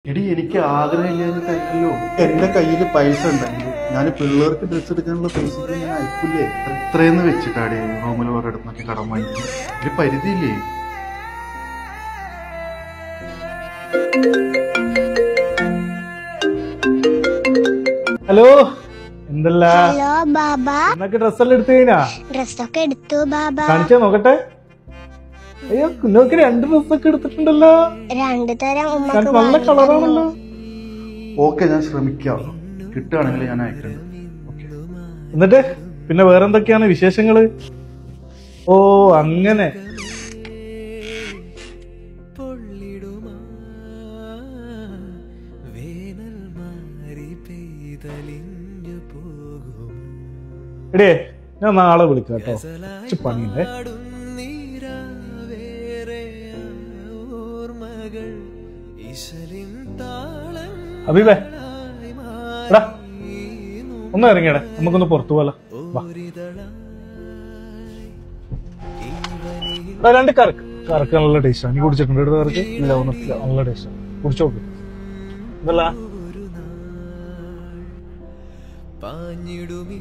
എടി എനിക്ക് ആഗ്രഹമില്ലാഞ്ഞിട്ടല്ലോ എന്റെ കയ്യിൽ പൈസ ഉണ്ടെങ്കിൽ ഞാൻ പിള്ളേർക്ക് ഡ്രസ്സ് എടുക്കാനുള്ള പൈസ ഞാൻ അയക്കില്ലേ എത്രയെന്ന് വെച്ചിട്ടാടി റൂമിൽ ഒരിടത്തുനിന്നൊക്കെ കടം വാങ്ങിക്കും ഒരു പരിധിയില്ലേ ഹലോ എന്തല്ല ഹലോ ബാബ എന്നൊക്കെ ഡ്രസ്സെല്ലാം എടുത്തു കഴിഞ്ഞാ ഡ്രസ്സൊക്കെ എടുത്തു ബാബ കാണിച്ചാ നോക്കട്ടെ അയ്യോ കുഞ്ഞോക്ക് രണ്ട് ഡ്രസ്സൊക്കെ എടുത്തിട്ടുണ്ടല്ലോ രണ്ടു തരം ഉമ്മക്ക് കണ്ടിട്ട് നല്ല കളറാണല്ലോ ഓക്കെ ഞാൻ ശ്രമിക്കാം കിട്ടുകയാണെങ്കിൽ ഞാൻ അയക്കുന്നുണ്ട് എന്നിട്ട് പിന്നെ വേറെന്തൊക്കെയാണ് വിശേഷങ്ങള് ഓ അങ്ങനെ എടേ ഞാൻ നാളെ വിളിക്കാം കേട്ടോ കുറച്ച് പണിയുണ്ടേ അഭിവേ എടാ ഒന്ന് ഇറങ്ങിയടേ നമുക്കൊന്ന് പുറത്തു പോലെ വാ എടാ, രണ്ട് കറക്ക് കറക്ക് നല്ല ടേസ്റ്റാണ് നീ കുടിച്ചിട്ടുണ്ട് എടുത്ത കറക്ക് ഇല്ല ഒന്ന് നല്ല ടേസ്റ്റാണ് കുടിച്ചോക്ക് ഇതല്ല പാഞ്ഞിടുമീ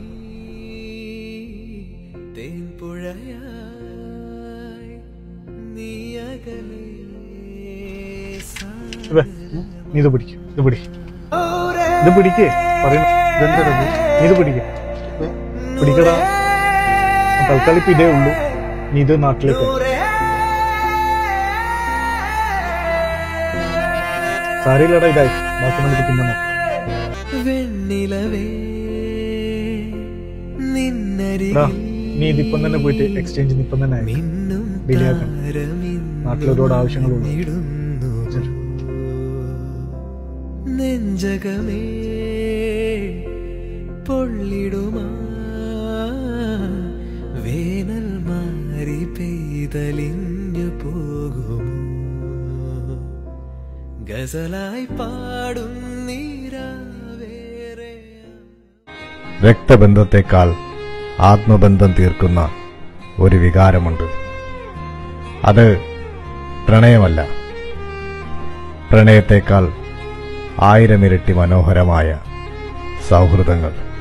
തേൻപുഴയായി നീ അകലെ ഇവേ, നീ ഇത് പിടിക്ക് ഇത് പിടി ഇത് പിടിക്കേ പറയുന്നു ഇതെന്താ ഇത്? നീ ഇത് പിടിക്ക പിടിക്കടാ തൽക്കാലം ഇപ്പൊ ഇതേ ഉള്ളൂ നീ ഇത് നാട്ടിലേക്ക് സാരിയില്ലടാ ഇതായി ബാക്കി നമുക്ക് പിന്നെ നോക്കാം വെണ്ണിലവേ എടാ, നിന്നരികിൽ നീ ഇതിപ്പം തന്നെ പോയിട്ട് എക്സ്ചേഞ്ചിന് ഇപ്പം തന്നെ അയക്ക്. മിന്നും ഡിലേ ആക്കണം താരമിന്നും നാട്ടിൽ ഒരുപാട് ആവശ്യങ്ങളുണ്ട് ഇടുന്നു നെഞ്ചകമേ പൊള്ളിടുമാ വേനൽ മാറി പെയ്തലിഞ്ഞു പോകുമോ ഗസലായി പാടും നീരാവേറെ രക്തബന്ധത്തെക്കാൾ ആത്മബന്ധം തീർക്കുന്ന ഒരു വികാരമുണ്ട് അത് പ്രണയമല്ല പ്രണയത്തേക്കാൾ ആയിരമിരട്ടി മനോഹരമായ സൗഹൃദങ്ങൾ